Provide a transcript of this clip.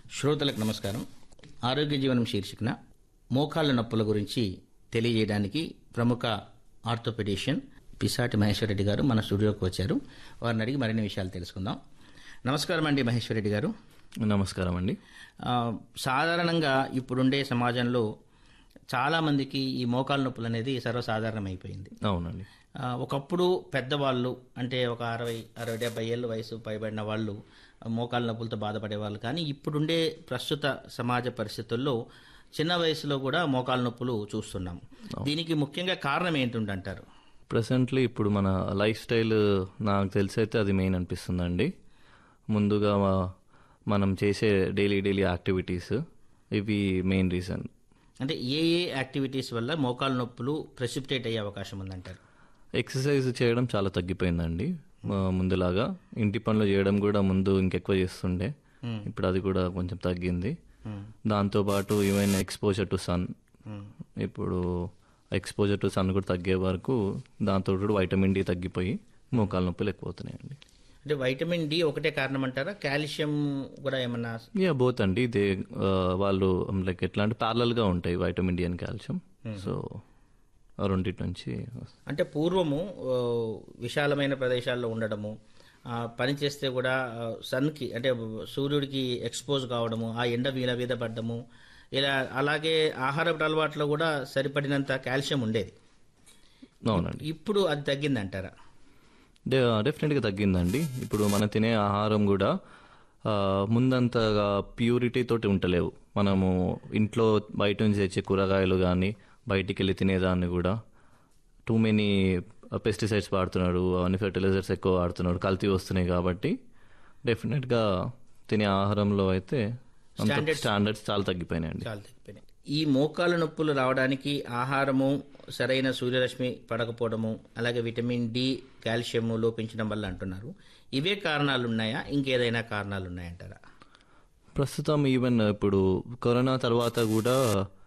శ్రోతలకు నమస్కారం ఆరోగ్య జీవనం శీర్షికన మోకాళ్ళ నొప్పుల గురించి తెలియజేయడానికి ప్రముఖ ఆర్థోపెడిషియన్ పిసాటి మహేశ్వర్ రెడ్డి గారు మన స్టూడియోకి వచ్చారు వారిని అడిగి మరిన్ని విషయాలు తెలుసుకుందాం నమస్కారం అండి మహేశ్వర్ రెడ్డి గారు నమస్కారం అండి ఆ, సాధారణంగా ఇప్పుడుండే సమాజంలో చాలామందికి ఈ మోకాళ్ళ నొప్పులు అనేది సర్వసాధారణమైపోయింది అవునండి ఆ, ఒకప్పుడు పెద్దవాళ్ళు అంటే ఒక అరవై అరవై డెబ్బై ఏళ్ళ వయసు పైబడిన వాళ్ళు మోకాళ్ళ నొప్పులతో బాధపడేవాళ్ళు కానీ ఇప్పుడుండే ప్రస్తుత సమాజ పరిస్థితుల్లో చిన్న వయసులో కూడా మోకాళ్ళ నొప్పులు చూస్తున్నాం దీనికి ముఖ్యంగా కారణం ఏంటుండంటారు ప్రజెంట్లీ ఇప్పుడు మన లైఫ్ స్టైల్ నాకు తెలిసి అయితే అది మెయిన్ అనిపిస్తుందండి ముందుగా మా- మనం చేసే డైలీ డైలీ యాక్టివిటీస్ ఇవి మెయిన్ రీజన్ అంటే ఏ ఏ యాక్టివిటీస్ వల్ల మోకాళ్ళ నొప్పులు ప్రెసిపిటేట్ అయ్యే అవకాశం ఉందంటారు ఎక్సర్సైజ్ చేయడం చాలా తగ్గిపోయిందండి ఆ, ముందులాగా ఇంటి పనులు చేయడం కూడా ముందు ఇంకెక్కువ చేస్తుండే ఇప్పుడు అది కూడా కొంచెం తగ్గింది దాంతోపాటు ఈవెన్ ఎక్స్పోజర్ టు సన్ ఇప్పుడు ఎక్స్పోజర్ టు సన్ కూడా తగ్గే వరకు దాంతో కూడా వైటమిన్ డి తగ్గిపోయి మోకాల నొప్పులు ఎక్కువ అవుతున్నాయండి అంటే వైటమిన్ డి ఒకటే కారణం అంటారా కాల్షియం కూడా ఏమన్నా యా బోత్ అండి ఇదే ఆ, వాళ్ళు లైక్ ఎట్లా అంటే parallel గా ఉంటాయి vitamin D and calcium so ఆ రెండింటి నుంచి అంటే పూర్వము ఆ, విశాలమైన ప్రదేశాల్లో ఉండడము ఆ, పని చేస్తే కూడా ఆ, సన్కి అంటే సూర్యుడికి ఎక్స్పోజ్ కావడము ఆ ఎండ వీల మీద పడ్డము ఇలా అలాగే ఆహారపు అలవాట్లో కూడా సరిపడినంత కాల్షియం ఉండేది అవునండి ఇప్పుడు అది తగ్గిందంటారా డే డెఫినెట్గా తగ్గిందండి ఇప్పుడు మనం తినే ఆహారం కూడా ఆ, ముందంతగా ప్యూరిటీ తోటి ఉంటలేవు మనము ఇంట్లో బయట నుంచి తెచ్చే కూరగాయలు కానీ బయటికి వెళ్ళి తినేదాన్ని కూడా టూ మెనీ పెస్టిసైడ్స్ వాడుతున్నారు అవన్నీ ఫెర్టిలైజర్స్ ఎక్కువ వాడుతున్నారు కల్తీ వస్తున్నాయి కాబట్టి డెఫినెట్గా తినే ఆహారంలో అయితే స్టాండర్డ్స్ చాలా తగ్గిపోయినాయండి చాలా తగ్గిపోయినాయి ఈ మోకాళ్ళ నొప్పులు రావడానికి ఆహారము సరైన సూర్యరశ్మి పడకపోవడము అలాగే విటమిన్ డి కాల్షియం లోపించడం వల్ల అంటున్నారు ఇవే కారణాలు ఉన్నాయా ఇంకేదైనా కారణాలు ఉన్నాయంటారా ప్రస్తుతం ఈవెన్ ఇప్పుడు కరోనా తర్వాత కూడా